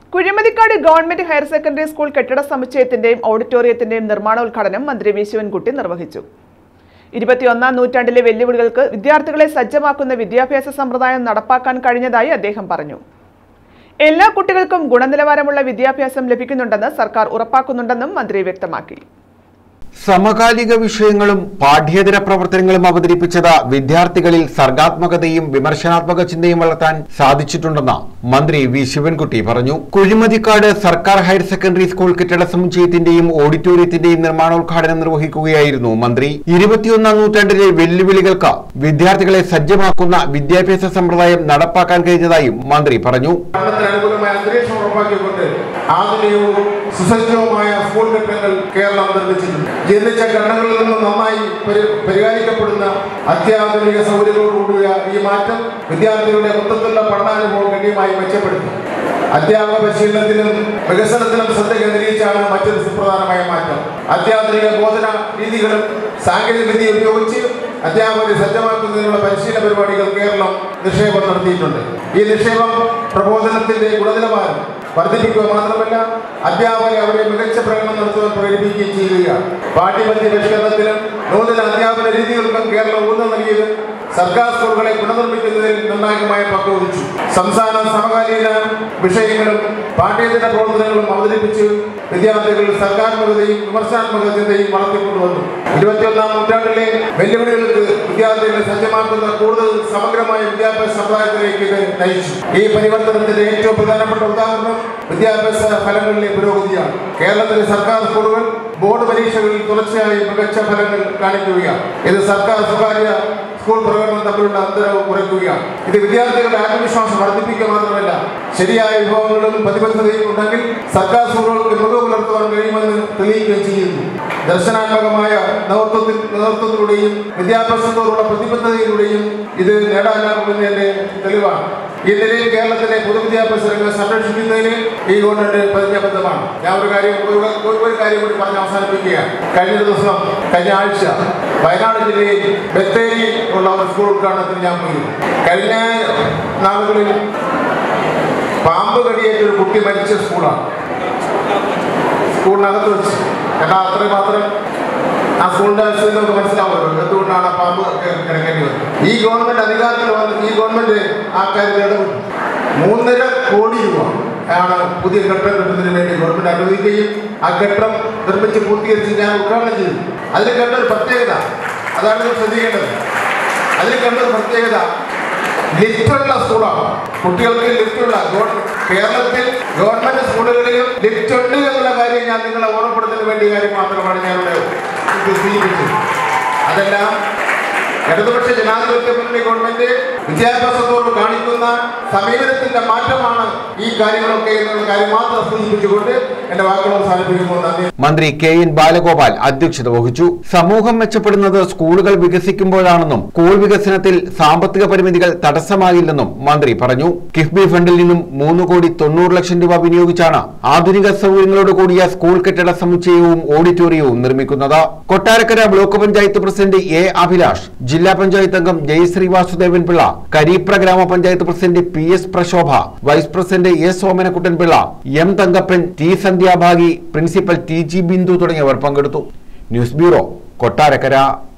Kuzhimathikkad government higher secondary school കെട്ടിട സമുച്ചയത്തിന്റെയും ഓഡിറ്റോറിയത്തിന്റെയും നിർമ്മാണോദ്ഘാടനം മന്ത്രി വി ശിവൻകുട്ടി നിർവഹിച്ചു ഇരുപത്തിയൊന്നാം നൂറ്റാണ്ടിലെ വെല്ലുവിളികൾക്ക് വിദ്യാർത്ഥികളെ സജ്ജമാക്കുന്ന വിദ്യാഭ്യാസ സമ്പ്രദായം നടപ്പാക്കാൻ കഴിഞ്ഞതായി അദ്ദേഹം പറഞ്ഞു എല്ലാ കുട്ടികൾക്കും ഗുണനിലവാരമുള്ള വിദ്യാഭ്യാസം ലഭിക്കുന്നുണ്ടെന്ന് സർക്കാർ ഉറപ്പാക്കുന്നുണ്ടെന്നും മന്ത്രി വ്യക്തമാക്കി സമകാലിക വിഷയങ്ങളും പാഠ്യേതര പ്രവർത്തനങ്ങളും അവതരിപ്പിച്ചത് വിദ്യാർത്ഥികളിൽ സർഗാത്മകതയും വിമർശനാത്മക ചിന്തയും വളർത്താൻ സാധിച്ചിട്ടുണ്ടെന്ന് മന്ത്രി വി ശിവൻകുട്ടി പറഞ്ഞു കുഴിമതിക്കാട് സർക്കാർ ഹയർ സെക്കൻഡറി സ്കൂൾ കെട്ടിട സമുച്ചയത്തിന്റെയും ഓഡിറ്റോറിയത്തിന്റെയും നിർമ്മാണോദ്ഘാടനം നിർവഹിക്കുകയായിരുന്നു മന്ത്രി ഇരുപത്തിയൊന്നാം നൂറ്റാണ്ടിലെ വെല്ലുവിളികൾക്ക് വിദ്യാർത്ഥികളെ സജ്ജമാക്കുന്ന വിദ്യാഭ്യാസ സമ്പ്രദായം നടപ്പാക്കാൻ കഴിഞ്ഞതായും മന്ത്രി പറഞ്ഞു പഠനത്തിന് അനുകൂലമായ അന്തരീക്ഷം ഉറപ്പാക്കിക്കൊണ്ട് ആധുനികവും സുസജ്ജവുമായ സ്കൂൾ കെട്ടിടങ്ങൾ കേരളം നിർമ്മിച്ചിട്ടുണ്ട് ജനിച്ച ഘടനകളിൽ നിന്ന് നന്നായി പരി പരിപാലിക്കപ്പെടുന്ന അത്യാധുനിക സൗകര്യങ്ങളോടുകൂടിയ ഈ മാറ്റം വിദ്യാർത്ഥികളുടെ മൊത്തത്തിലുള്ള പഠനാനുഭവം ഗണ്യമായി മെച്ചപ്പെടുത്തി അധ്യാപക പരിശീലനത്തിനും വികസനത്തിനും ശ്രദ്ധ കേന്ദ്രീകരിച്ചാണ് മറ്റൊരു സുപ്രധാനമായ മാറ്റം അത്യാധുനിക ബോധന രീതികളും സാങ്കേതിക വിദ്യ ഉപയോഗിച്ച് അധ്യാപകരെ സജ്ജമാക്കുന്നതിനുള്ള പരിശീലന പരിപാടികൾ കേരളം നിക്ഷേപം നടത്തിയിട്ടുണ്ട് ഈ നിക്ഷേപം പ്രബോധനത്തിന്റെ ഗുണനിലവാരം വർദ്ധിപ്പിക്കുക മാത്രമല്ല അധ്യാപകരെ അവരെ മികച്ച പ്രകടനം നടത്തുവാൻ പ്രേരിപ്പിക്കുകയും ചെയ്യുകയാണ് പാഠ്യപദ്ധതി പരിഷ്കരണത്തിനും നൂതന അധ്യാപന രീതികൾക്കും കേരളം ഊന്നൽ നൽകിയതും സർക്കാർ സ്കൂളുകളെ പുനർനിർമ്മിക്കുന്നതിൽ നിർണായകമായ പങ്ക് വഹിച്ചു സംസ്ഥാന സമകാലീന വിഷയങ്ങളും പാഠ്യേതര പ്രവർത്തനങ്ങളും അവതരിപ്പിച്ച് വിദ്യാർത്ഥികൾ സർഗാത്മകതയും വിമർശനാത്മക ചിന്തയും വളർത്തിക്കൊണ്ടുവന്നു ഇരുപത്തിയൊന്നാം നൂറ്റാണ്ടിലെ വെല്ലുവിളികൾക്ക് വിദ്യാർത്ഥികളെ സജ്ജമാക്കുന്ന കൂടുതൽ സമഗ്രമായ വിദ്യാഭ്യാസ സമ്പ്രദായത്തിലേക്ക് ഇത് നയിച്ചു ഈ പരിവർത്തനത്തിന്റെ ഏറ്റവും പ്രധാനപ്പെട്ട ഉദാഹരണം വിദ്യാഭ്യാസ ഫലങ്ങളിലെ പുരോഗതിയാണ് കേരളത്തിലെ സർക്കാർ സ്കൂളുകൾ ബോർഡ് പരീക്ഷകളിൽ തുടർച്ചയായി മികച്ച ഫലങ്ങൾ കാണിക്കുകയാണ് ഇത് സർക്കാർ സ്വകാര്യ സ്കൂൾ പ്രകടനം തമ്മിലുള്ള അന്തരവും കുറയ്ക്കുകയാണ് ഇത് വിദ്യാർത്ഥികളുടെ ആത്മവിശ്വാസം വർദ്ധിപ്പിക്കുക മാത്രമല്ല ശരിയായ വിഭവങ്ങളും പ്രതിബദ്ധതയും ഉണ്ടെങ്കിൽ സർക്കാർ സ്കൂളുകൾക്ക് മികവ് പുലർത്തുവാൻ കഴിയുമെന്ന് തെളിയിക്കുകയും ചെയ്യുന്നു ദർശനാത്മകമായ നേതൃത്വത്തിൽ നേതൃത്വത്തിലൂടെയും വിദ്യാഭ്യാസത്തോടുള്ള പ്രതിബദ്ധതയിലൂടെയും ഇത് നേടാനാകുമെന്നതിന്റെ തെളിവാണ് ഈ നിലയിൽ കേരളത്തിലെ പൊതുവിദ്യാഭ്യാസ രംഗം സംരക്ഷിക്കുന്നതിന് ഈ ഗവൺമെന്റ് പ്രതിജ്ഞാബദ്ധമാണ് ഞാൻ ഒരു കാര്യം ഒരു ഒരു- ഒരു കാര്യം കൂടി പറഞ്ഞ് അവസാനിപ്പിക്കുകയാണ് കഴിഞ്ഞ ദിവസം കഴിഞ്ഞ ആഴ്ച വയനാട് ജില്ലയിൽ ബത്തേരി ഉള്ള ഒരു സ്കൂൾ ഉദ്ഘാടനത്തിന് ഞാൻ പോയിരുന്നു കഴിഞ്ഞ നാളുകളിൽ പാമ്പ് കടിയേറ്റ ഒരു കുട്ടി മരിച്ച സ്കൂളാണ് സ്കൂളിനകത്ത് വെച്ച് എന്നാൽ അത്രയും മാത്രം ആ സ്കൂളിന്റെ അവസ്ഥയിൽ നമുക്ക് മനസ്സിലാവുമല്ലോ എന്തുകൊണ്ടാണ് ആ പാമ്പ് കി- കിടക്കേണ്ടി വന്നത് ഈ ഗവൺമെന്റ് അധികാരത്തിൽ വന്ന് ഈ ഗവൺമെന്റ് ആ കാര്യത്തിൽ ഇടപെട്ടു മൂന്നര കോടി രൂപ ആണ് പുതിയ കെട്ടിടം കെട്ടുന്നതിന് വേണ്ടി ഗവൺമെന്റ് അനുവദിക്കുകയും ആ കെട്ടിടം നിർമ്മിച്ച് പൂർത്തീകരിച്ച് ഞാൻ ഉദ്ഘാടനം ചെയ്തു അതിൽ കണ്ട ഒരു പ്രത്യേകത അതാണ് നിങ്ങൾ ശ്രദ്ധിക്കേണ്ടത് അതിൽ കണ്ട ഒരു പ്രത്യേകത ലിഫ്റ്റുള്ള സ്കൂളാണ് കുട്ടികൾക്ക് ലിഫ്റ്റുള്ള ഗവ- കേരളത്തിൽ ഗവൺമെന്റ് സ്കൂളുകളിലും ലിഫ്റ്റ് ഉണ്ട് എന്നുള്ള കാര്യം ഞാൻ നിങ്ങളെ ഓർമ്മപ്പെടുത്തുന്നതിന് വേണ്ടി കാര്യം മാത്രമാണ് ഞാൻ ഇവിടെ ഇത് സൂചിപ്പിച്ചത് അതെല്ലാം ഇടതുപക്ഷ ജനാധിപത്യ മുന്നണി ഗവൺമെന്റ് വിദ്യാഭ്യാസത്തോട് കാണിക്കുന്ന സമീപനത്തിന്റെ മാറ്റമാണ് ഈ കാര്യങ്ങളൊക്കെ എന്നുള്ള കാര്യം മാത്രം സൂചിപ്പിച്ചുകൊണ്ട് എന്റെ വാക്കുകൾ അവസാനിപ്പിക്കുന്നു നന്ദി മന്ത്രി കെ എൻ ബാലഗോപാൽ അധ്യക്ഷത വഹിച്ചു സമൂഹം മെച്ചപ്പെടുന്നത് സ്കൂളുകൾ വികസിക്കുമ്പോഴാണെന്നും സ്കൂൾ വികസനത്തിൽ സാമ്പത്തിക പരിമിതികൾ തടസ്സമാകില്ലെന്നും മന്ത്രി പറഞ്ഞു കിഫ്ബി ഫണ്ടിൽ നിന്നും മൂന്ന് കോടി തൊണ്ണൂറ് ലക്ഷം രൂപ വിനിയോഗിച്ചാണ് ആധുനിക സൗകര്യങ്ങളോട് കൂടിയ സ്കൂൾ കെട്ടിട സമുച്ചയവും ഓഡിറ്റോറിയവും നിർമ്മിക്കുന്നത് Kottarakkara block panchayat president A Abhilash ജില്ലാ പഞ്ചായത്ത് അംഗം ജയശ്രീ വാസുദേവൻ പിള്ള കരീപ്ര ഗ്രാമപഞ്ചായത്ത് president P S Prashobha vice president S Somanakuttan Pillai M Thankappan T Sandhyabhagi principal T G Bindu തുടങ്ങിയവർ പങ്കെടുത്തു ന്യൂസ് ബ്യൂറോ കൊട്ടാരക്കര